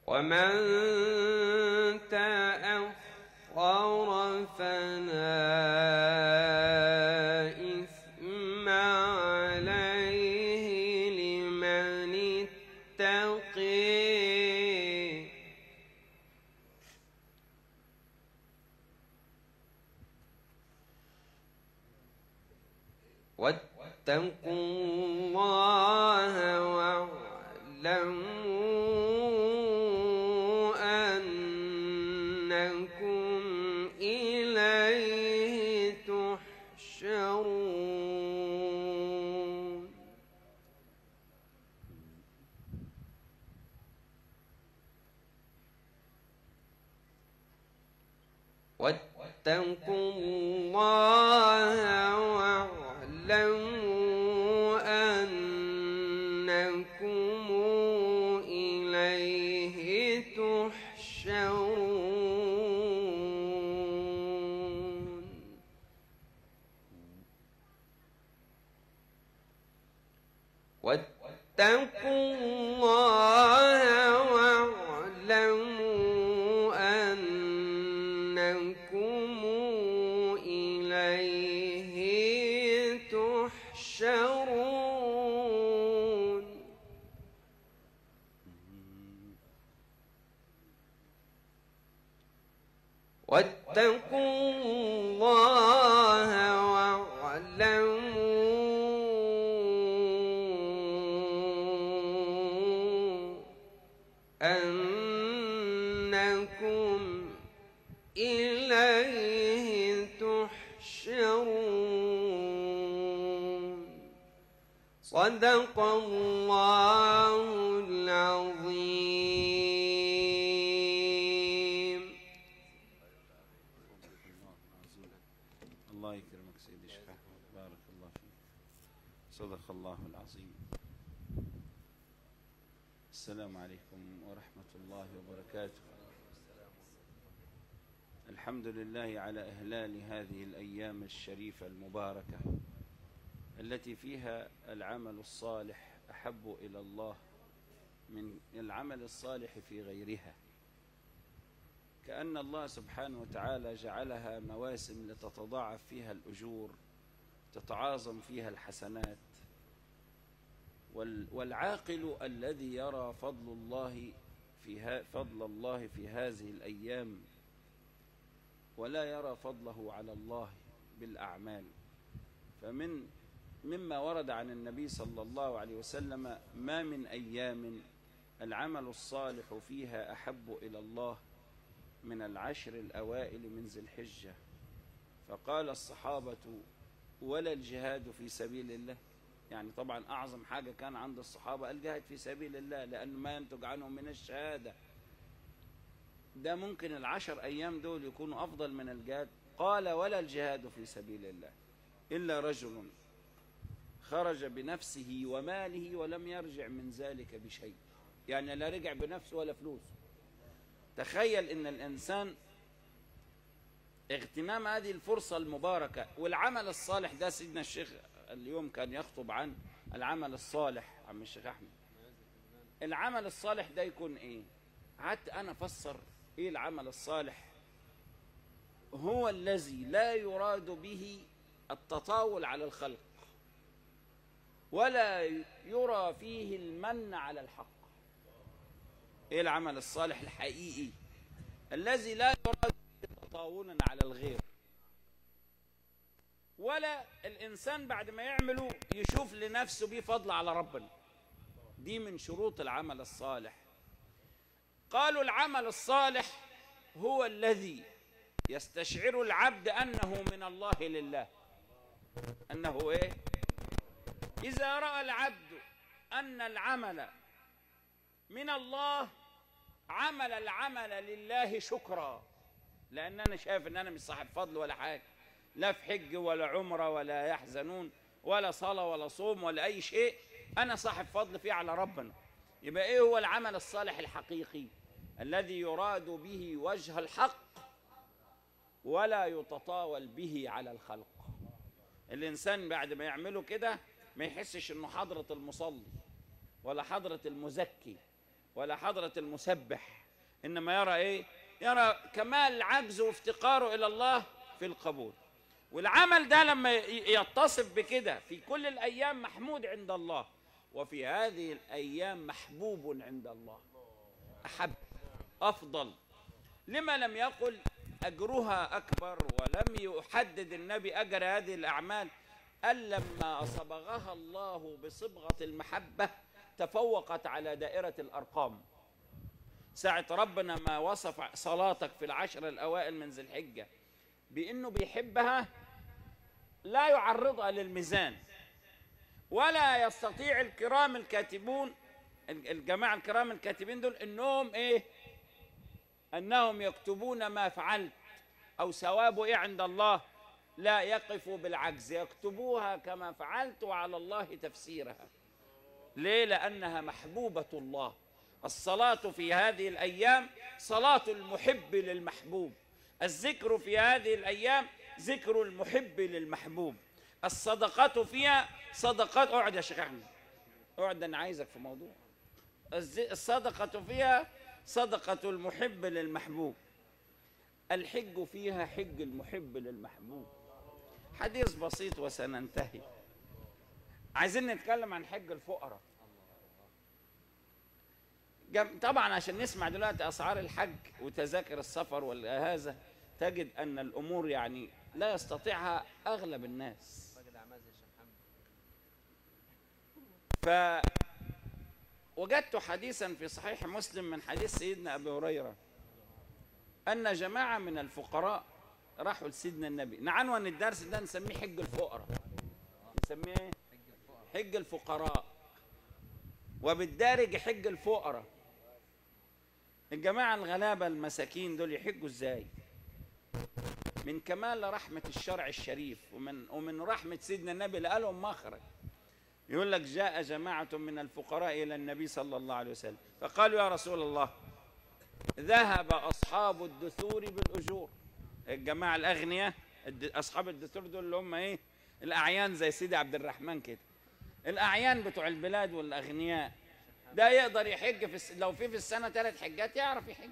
ومن تأخر فلا إثم عليه لمن اتقي واتقوا الله واعلموا أنكم إليه تحشرون واتقوا الله واعلموا أنكم إليه تحشرون واتقوا الله واعلموا أنكم إليه تحشرون واتقوا الله واعلموا أنكم إليه تحشرون صدق الله العظيم الله يكرمك سيدي الشيخ أحمد بارك الله فيك صدق الله العظيم السلام عليكم ورحمة الله وبركاته الحمد لله على إهلال هذه الأيام الشريفة المباركة التي فيها العمل الصالح أحب إلى الله من العمل الصالح في غيرها كأن الله سبحانه وتعالى جعلها مواسم لتتضاعف فيها الأجور تتعاظم فيها الحسنات وال- والعاقل الذي يرى فضل الله في ها فضل الله في هذه الأيام ولا يرى فضله على الله بالأعمال فمن مما ورد عن النبي صلى الله عليه وسلم ما من أيام العمل الصالح فيها أحب إلى الله من العشر الأوائل من ذي الحجة فقال الصحابة ولا الجهاد في سبيل الله يعني طبعا أعظم حاجة كان عند الصحابة الجهاد في سبيل الله لأن ما ينتج عنه من الشهادة ده ممكن العشر أيام دول يكونوا أفضل من الجهاد قال ولا الجهاد في سبيل الله إلا رجل خرج بنفسه وماله ولم يرجع من ذلك بشيء يعني لا رجع بنفسه ولا فلوس تخيل ان الانسان اغتنام هذه الفرصة المباركة والعمل الصالح ده سيدنا الشيخ اليوم كان يخطب عن العمل الصالح عم الشيخ احمد العمل الصالح ده يكون ايه قعدت انا افسر ايه العمل الصالح هو الذي لا يراد به التطاول على الخلق ولا يرى فيه المن على الحق ايه العمل الصالح الحقيقي الذي لا يراد به تطاولا على الغير ولا الانسان بعد ما يعمله يشوف لنفسه بيه فضل على ربنا دي من شروط العمل الصالح قالوا العمل الصالح هو الذي يستشعر العبد انه من الله لله انه ايه اذا راى العبد ان العمل من الله عمل العمل لله شكرا لان انا شايف ان انا مش صاحب فضل ولا حاجه لا في حج ولا عمره ولا يحزنون ولا صلاه ولا صوم ولا اي شيء انا صاحب فضل فيه على ربنا يبقى ايه هو العمل الصالح الحقيقي الذي يراد به وجه الحق ولا يتطاول به على الخلق الانسان بعد ما يعمله كده ما يحسش انه حضره المصلي ولا حضره المزكي ولا حضرة المسبح إنما يرى إيه يرى كمال عجزه وافتقاره إلى الله في القبول والعمل ده لما ي- يتصف بكده في كل الأيام محمود عند الله وفي هذه الأيام محبوب عند الله أحب أفضل لما لم يقل أجرها أكبر ولم يحدد النبي أجر هذه الأعمال قال لما صبغها الله بصبغة المحبة تفوقت على دائرة الأرقام ساعة ربنا ما وصف صلاتك في العشر الأوائل من ذي الحجة بأنه بيحبها لا يعرضها للميزان ولا يستطيع الكرام الكاتبون الجماعة الكرام الكاتبين دول انهم ايه انهم يكتبون ما فعلت او ثوابه ايه عند الله لا يقفوا بالعجز يكتبوها كما فعلت وعلى الله تفسيرها ليه لانها محبوبة الله الصلاة في هذه الايام صلاة المحب للمحبوب الذكر في هذه الايام ذكر المحب للمحبوب الصدقات فيها صدقات اقعد يا شيخ احمد اقعد انا عايزك في موضوع الز- الصدقة فيها صدقة المحب للمحبوب الحج فيها حج المحب للمحبوب حديث بسيط وسننتهي عايزين نتكلم عن حج الفقراء جم- طبعا عشان نسمع دلوقتي اسعار الحج وتذاكر السفر وهذا تجد ان الامور يعني لا يستطيعها اغلب الناس ف وجدت حديثا في صحيح مسلم من حديث سيدنا ابي هريره ان جماعه من الفقراء راحوا لسيدنا النبي نعنون الدرس ده نسميه حج الفقراء نسميه ايه حج الفقراء وبالدارج حج الفقراء الجماعه الغلابه المساكين دول يحجوا ازاي من كمال رحمه الشرع الشريف ومن ومن رحمه سيدنا النبي لقالهم مخرج يقول لك جاء جماعة من الفقراء إلى النبي صلى الله عليه وسلم فقالوا يا رسول الله ذهب أصحاب الدثور بالأجور الجماعة الأغنياء الد- أصحاب الدثور دول اللي هم إيه الأعيان زي سيدي عبد الرحمن كده الأعيان بتوع البلاد والأغنياء ده يقدر يحج في الس... لو في في السنة ثلاث حجات يعرف يحج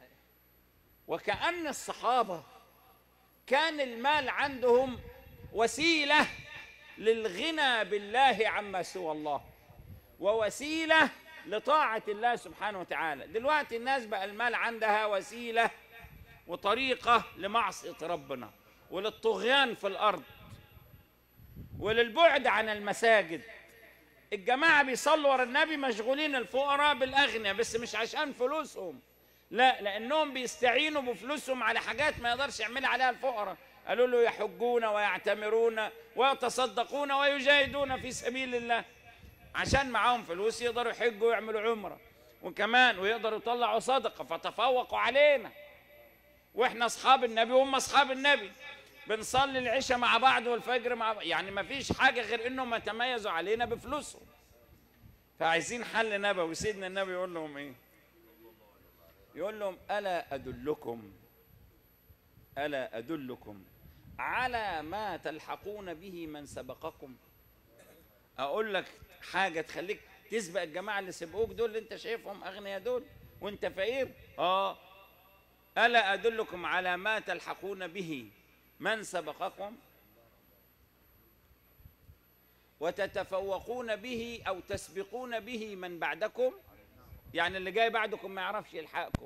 وكأن الصحابة كان المال عندهم وسيلة للغنى بالله عما سوى الله ووسيله لطاعه الله سبحانه وتعالى دلوقتي الناس بقى المال عندها وسيله وطريقه لمعصيه ربنا وللطغيان في الارض وللبعد عن المساجد الجماعه بيصلوا ورا النبي مشغولين الفقراء بالاغنياء بس مش عشان فلوسهم لا لانهم بيستعينوا بفلوسهم على حاجات ما يقدرش يعمل عليها الفقراء قالوا له يحجون ويعتمرون ويتصدقون ويجاهدون في سبيل الله عشان معاهم فلوس يقدروا يحجوا ويعملوا عمره وكمان ويقدروا يطلعوا صدقه فتفوقوا علينا واحنا اصحاب النبي وهم اصحاب النبي بنصلي العشاء مع بعض والفجر مع بعض يعني ما فيش حاجه غير انهم يتميزوا علينا بفلوسهم فعايزين حل نبوي سيدنا النبي يقول لهم ايه يقول لهم الا ادلكم الا ادلكم على ما تلحقون به من سبقكم اقول لك حاجه تخليك تسبق الجماعه اللي سبقوك دول اللي انت شايفهم اغنياء دول وانت فقير اه الا ادلكم على ما تلحقون به من سبقكم وتتفوقون به او تسبقون به من بعدكم يعني اللي جاي بعدكم ما يعرفش يلحقكم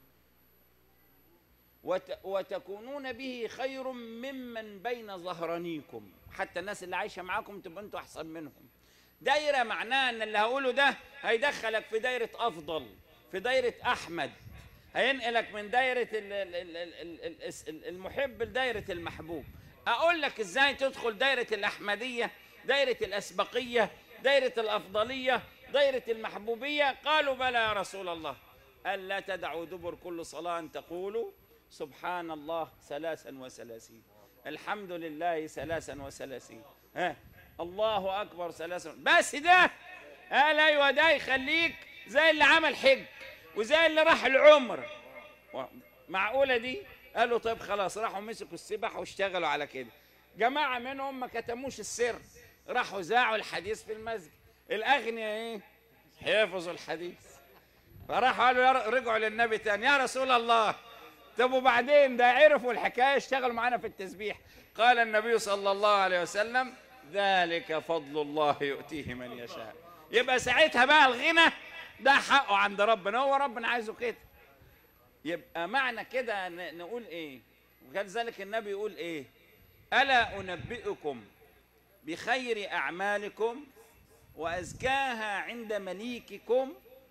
وت وتكونون به خير ممن بين ظهرانيكم حتى الناس اللي عايشه معاكم تبقوا انتوا احسن منهم دايره معناها ان اللي هقوله ده هيدخلك في دايره افضل في دايره احمد هينقلك من دايره ال- ال- ال- ال- ال- ال- المحب لدايره المحبوب اقول لك ازاي تدخل دايره الاحمديه دايره الاسبقيه دايره الافضليه دايره المحبوبيه قالوا بلى يا رسول الله الا تدعوا دبر كل صلاه أن تقولوا سبحان الله ثلاثا وثلاثين الحمد لله ثلاثا وثلاثين ها الله اكبر ثلاثا بس ده قال ايوه ده يخليك زي اللي عمل حج وزي اللي راح العمر و- معقوله دي قالوا طيب خلاص راحوا مسكوا السبح واشتغلوا على كده جماعه منهم ما كتموش السر راحوا ذاعوا الحديث في المسجد الاغنياء ايه حفظوا الحديث فراحوا قالوا يا ر- رجعوا للنبي تاني يا رسول الله طب وبعدين ده عرفوا الحكايه اشتغلوا معانا في التسبيح قال النبي صلى الله عليه وسلم ذلك فضل الله يؤتيه من يشاء يبقى ساعتها بقى الغنى ده حقه عند ربنا هو ربنا عايزه كده يبقى معنى كده ن- نقول ايه وكذلك النبي يقول ايه الا انبئكم بخير اعمالكم وازكاها عند مليككم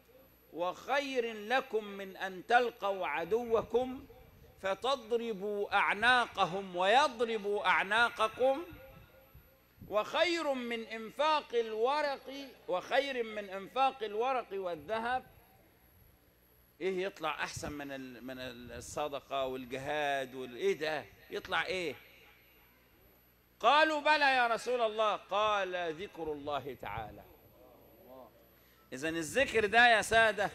وخير لكم من ان تلقوا عدوكم فتضربوا اعناقهم ويضربوا اعناقكم وخير من انفاق الورق وخير من انفاق الورق والذهب ايه يطلع احسن من ال- من الصدقه والجهاد والايه ده يطلع ايه قالوا بلى يا رسول الله قال ذكر الله تعالى اذا الذكر ده يا ساده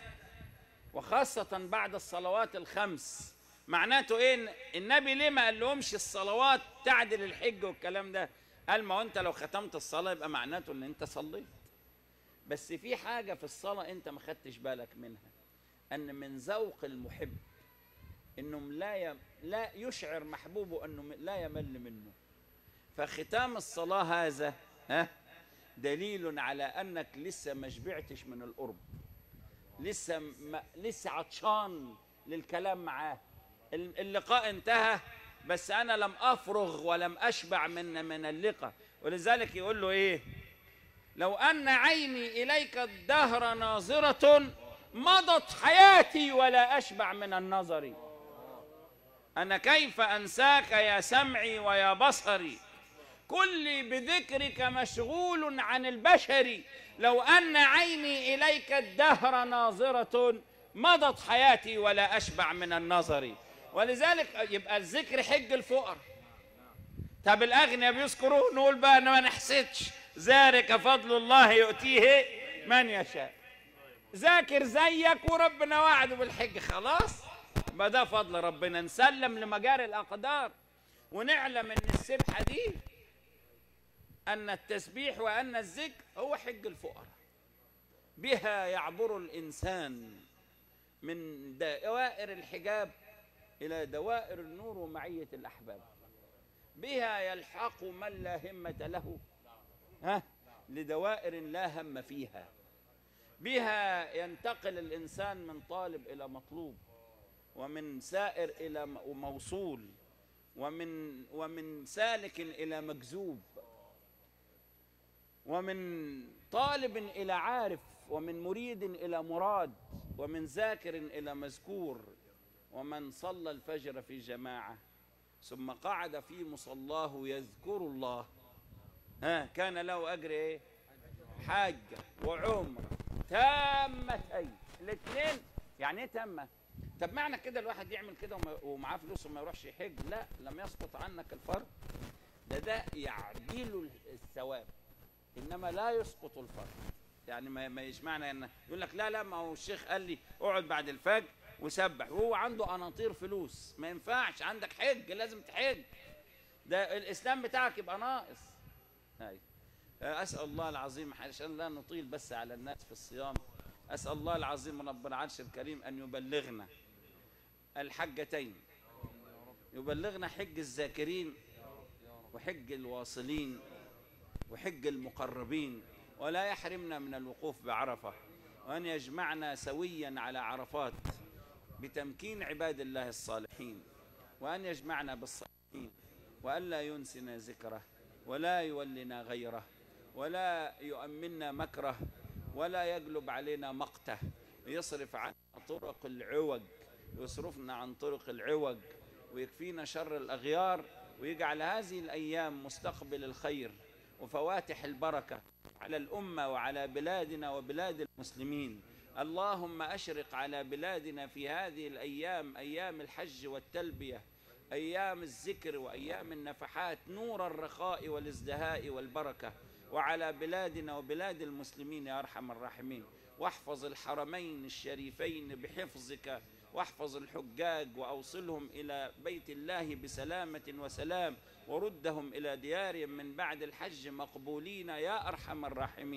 وخاصه بعد الصلوات الخمس معناته ايه إن النبي ليه ما قال لهمش الصلوات تعدل الحج والكلام ده قال ما هو انت لو ختمت الصلاه يبقى معناته ان انت صليت بس في حاجه في الصلاه انت ما خدتش بالك منها ان من ذوق المحب انه لا ي... لا يشعر محبوبه انه م- لا يمل منه فختام الصلاه هذا ها دليل على انك لسه ما شبعتش من القرب لسه ما لسه عطشان للكلام معاه ال- اللقاء انتهى بس انا لم افرغ ولم اشبع من من اللقاء ولذلك يقول له ايه لو ان عيني اليك الدهر ناظره مضت حياتي ولا اشبع من النظر انا كيف انساك يا سمعي ويا بصري كلي بذكرك مشغول عن البشر لو ان عيني اليك الدهر ناظره مضت حياتي ولا اشبع من النظر ولذلك يبقى الذكر حج الفقر طب الاغنياء بيذكروه نقول بقى انا ما نحسدش ذلك فضل الله يؤتيه من يشاء ذاكر زيك وربنا وعده بالحج خلاص ما ده فضل ربنا نسلم لمجاري الاقدار ونعلم ان السبحه دي ان التسبيح وان الذكر هو حج الفقراء بها يعبر الانسان من دوائر الحجاب الى دوائر النور ومعيه الاحباب بها يلحق من لا همه له ها لدوائر لا هم فيها بها ينتقل الانسان من طالب الى مطلوب ومن سائر الى م- موصول ومن ومن سالك الى مجذوب ومن طالب الى عارف ومن مريد الى مراد ومن ذاكر الى مذكور ومن صلى الفجر في جماعه ثم قعد في مصلاه يذكر الله ها كان له اجر ايه حاجه وعمره تامتين الاثنين يعني ايه تامه طب معنى كده الواحد يعمل كده وما- ومعاه فلوس وما يروحش يحج لا لم يسقط عنك الفرض ده ده يعديل الثواب انما لا يسقط الفرض يعني ما ما يش معنى ان يقول لك لا لا ما هو الشيخ قال لي اقعد بعد الفجر وسبح وهو عنده اناطير فلوس ما ينفعش عندك حج لازم تحج ده الاسلام بتاعك يبقى ناقص هاي اسال الله العظيم عشان لا نطيل بس على الناس في الصيام اسال الله العظيم رب العرش الكريم ان يبلغنا الحجتين يبلغنا حج الذاكرين وحج الواصلين وحج المقربين ولا يحرمنا من الوقوف بعرفه وان يجمعنا سويا على عرفات بتمكين عباد الله الصالحين وان يجمعنا بالصالحين والا ينسنا ذكره ولا يولنا غيره ولا يؤمنا مكره ولا يجلب علينا مقته يصرف عنا طرق العوج ويصرفنا عن طرق العوج ويكفينا شر الاغيار ويجعل هذه الايام مستقبل الخير وفواتح البركه على الامه وعلى بلادنا وبلاد المسلمين اللهم اشرق على بلادنا في هذه الايام ايام الحج والتلبيه ايام الذكر وايام النفحات نور الرخاء والازدهاء والبركه وعلى بلادنا وبلاد المسلمين يا ارحم الراحمين واحفظ الحرمين الشريفين بحفظك واحفظ الحجاج واوصلهم الى بيت الله بسلامه وسلام وردهم الى ديارهم من بعد الحج مقبولين يا ارحم الراحمين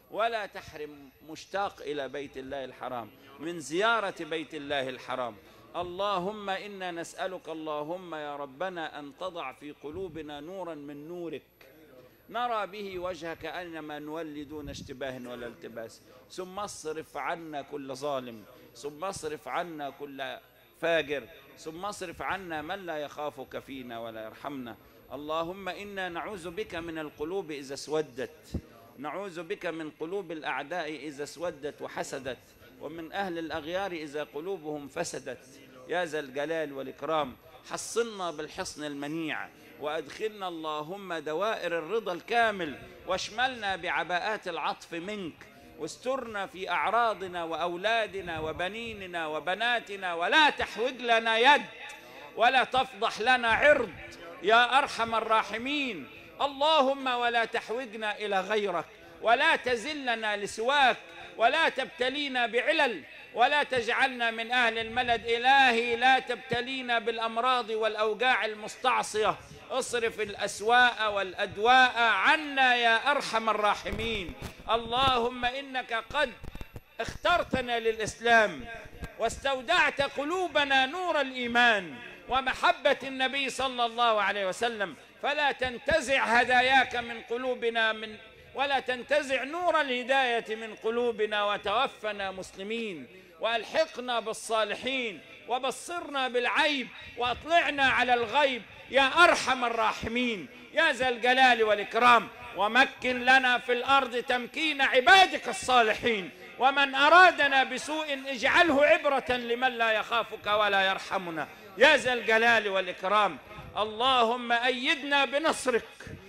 ولا تحرم مشتاق إلى بيت الله الحرام من زيارة بيت الله الحرام اللهم إنا نسألك اللهم يا ربنا أن تضع في قلوبنا نورا من نورك نرى به وجهك أينما نولي دون اشتباه ولا التباس ثم اصرف عنا كل ظالم ثم اصرف عنا كل فاجر ثم اصرف عنا من لا يخافك فينا ولا يرحمنا اللهم إنا نعوذ بك من القلوب إذا اسودت نعوذ بك من قلوب الأعداء إذا اسودت وحسدت ومن أهل الأغيار إذا قلوبهم فسدت يا ذا الجلال والإكرام حصنا بالحصن المنيع وأدخلنا اللهم دوائر الرضا الكامل واشملنا بعباءات العطف منك واسترنا في أعراضنا وأولادنا وبنيننا وبناتنا ولا تحوج لنا يد ولا تفضح لنا عرض يا أرحم الراحمين اللهم ولا تحوجنا إلى غيرك ولا تزلنا لسواك ولا تبتلينا بعلل ولا تجعلنا من أهل الملد إلهي لا تبتلينا بالأمراض والأوجاع المستعصية اصرف الأسواء والأدواء عنا يا أرحم الراحمين اللهم إنك قد اخترتنا للإسلام واستودعت قلوبنا نور الإيمان ومحبة النبي صلى الله عليه وسلم فلا تنتزع هداياك من قلوبنا من ولا تنتزع نور الهداية من قلوبنا وتوفنا مسلمين والحقنا بالصالحين وبصرنا بالعيب واطلعنا على الغيب يا ارحم الراحمين يا ذا الجلال والاكرام ومكن لنا في الارض تمكين عبادك الصالحين ومن ارادنا بسوء اجعله عبره لمن لا يخافك ولا يرحمنا يا ذا الجلال والاكرام اللهم ايدنا بنصرك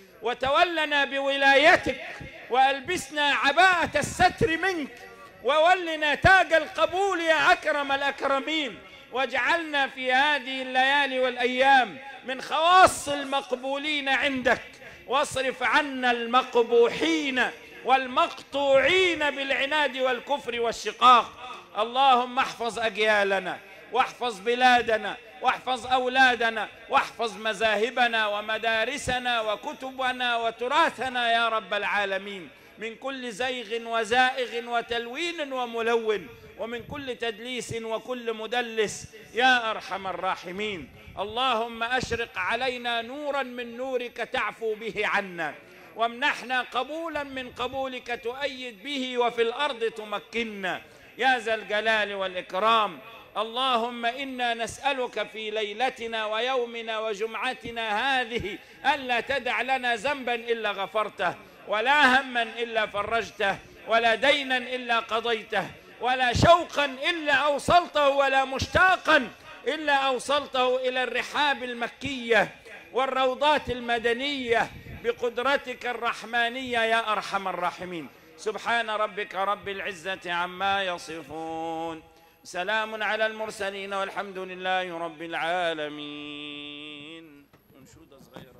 وتولنا بولايتك والبسنا عباءه الستر منك وولنا تاج القبول يا اكرم الاكرمين واجعلنا في هذه الليالي والايام من خواص المقبولين عندك واصرف عنا المقبوحين والمقطوعين بالعناد والكفر والشقاق اللهم احفظ اجيالنا واحفظ بلادنا واحفظ اولادنا واحفظ مذاهبنا ومدارسنا وكتبنا وتراثنا يا رب العالمين من كل زيغ وزائغ وتلوين وملون ومن كل تدليس وكل مدلس يا ارحم الراحمين اللهم اشرق علينا نورا من نورك تعفو به عنا وامنحنا قبولا من قبولك تؤيد به وفي الارض تمكنا يا ذا الجلال والاكرام اللهم انا نسالك في ليلتنا ويومنا وجمعتنا هذه الا تدع لنا ذنبا الا غفرته ولا هما الا فرجته ولا دينا الا قضيته ولا شوقا الا اوصلته ولا مشتاقا الا اوصلته الى الرحاب المكيه والروضات المدنيه بقدرتك الرحمانيه يا ارحم الراحمين سبحان ربك رب العزه عما يصفون سلام على المرسلين والحمد لله رب العالمين انشوده صغيره